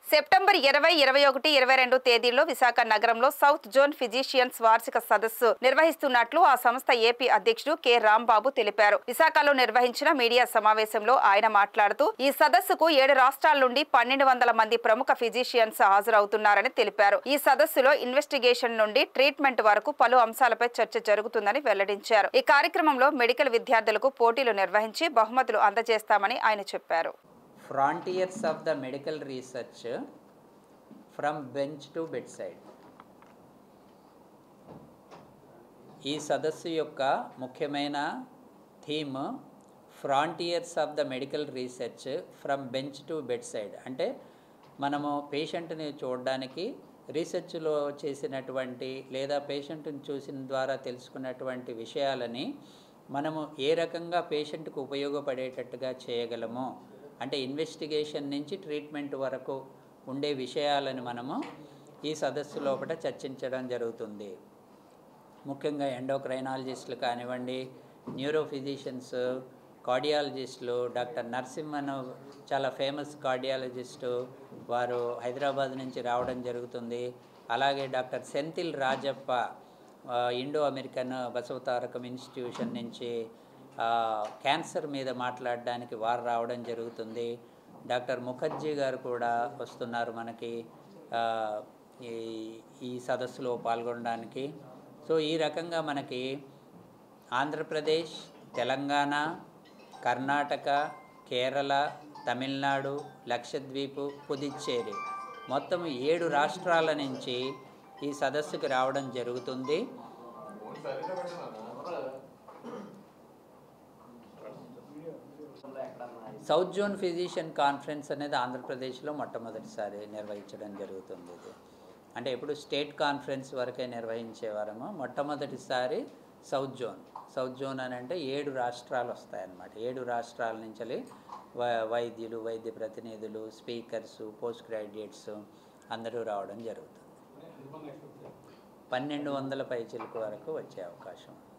September ఇరవై ఇరవై ఒకటి ఇరవై రెండు తేదీల్లో విశాఖ నగరంలో సౌత్ జోన్ ఫిజిషియన్స్ వార్షిక సదస్సు నిర్వహిస్తున్నట్లు ఆ సంస్థ ఏపీ అధ్యక్షుడు కె రాంబాబు తెలిపారు విశాఖలో నిర్వహించిన మీడియా సమావేశంలో ఆయన మాట్లాడుతూ ఈ సదస్సుకు ఏడు రాష్ట్రాల నుండి పన్నెండు వందల మంది ప్రముఖ ఫిజిషియన్స్ హాజరవుతున్నారని తెలిపారు ఈ సదస్సులో ఇన్వెస్టిగేషన్ నుండి ట్రీట్మెంట్ వరకు పలు అంశాలపై చర్చ జరుగుతుందని వెల్లడించారు ఈ కార్యక్రమంలో మెడికల్ విద్యార్థులకు పోటీలు నిర్వహించి బహుమతులు అందజేస్తామని ఆయన చెప్పారు frontiers of the medical research from bench to bed side ఈ సదస్సు యొక్క ముఖ్యమైన theme frontiers of the medical research from bench to bed side అంటే మనము పేషెంట్ని చూడడానికి రీసెర్చ్లో చేసినటువంటి లేదా పేషెంట్ని చూసిన ద్వారా తెలుసుకున్నటువంటి విషయాలని మనము ఏ రకంగా పేషెంట్కు ఉపయోగపడేటట్టుగా చేయగలమో అంటే ఇన్వెస్టిగేషన్ నుంచి ట్రీట్మెంట్ వరకు ఉండే విషయాలను మనము ఈ సదస్సు లోపల చర్చించడం జరుగుతుంది ముఖ్యంగా ఎండోక్రైనాలజిస్టులు కానివ్వండి న్యూరో ఫిజిషియన్స్ కార్డియాలజిస్టులు డాక్టర్ నరసింహన్ చాలా ఫేమస్ కార్డియాలజిస్టు వారు హైదరాబాద్ నుంచి రావడం జరుగుతుంది అలాగే డాక్టర్ సెంథిల్ రాజప్ప ఆ, ఇండో అమెరికన్ బసవతారకం ఇన్స్టిట్యూషన్ నుంచి ఆ, క్యాన్సర్ మీద మాట్లాడడానికి వారు రావడం జరుగుతుంది డాక్టర్ ముఖర్జీ గారు కూడా వస్తున్నారు మనకి ఆ, ఈ ఈ సదస్సులో పాల్గొనడానికి సో ఈ రకంగా మనకి ఆంధ్రప్రదేశ్ తెలంగాణ కర్ణాటక కేరళ తమిళనాడు లక్షద్వీప్ పుదుచ్చేరి మొత్తం ఏడు రాష్ట్రాల నుంచి ఈ సదస్సుకి రావడం జరుగుతుంది సౌత్ జోన్ ఫిజిషియన్ కాన్ఫరెన్స్ అనేది ఆంధ్రప్రదేశ్లో మొట్టమొదటిసారి నిర్వహించడం జరుగుతుంది ఇది అంటే ఇప్పుడు స్టేట్ కాన్ఫరెన్స్ వరకే నిర్వహించేవారము మొట్టమొదటిసారి సౌత్ జోన్ సౌత్ జోన్ అని అంటే ఏడు రాష్ట్రాలు వస్తాయన్నమాట ఏడు రాష్ట్రాల నుంచి వై- వైద్యులు వైద్య ప్రతినిధులు స్పీకర్స్ పోస్ట్ గ్రాడ్యుయేట్స్ అందరూ రావడం జరుగుతుంది పన్నెండు వందల పైచిలకు వరకు వచ్చే అవకాశం ఉంది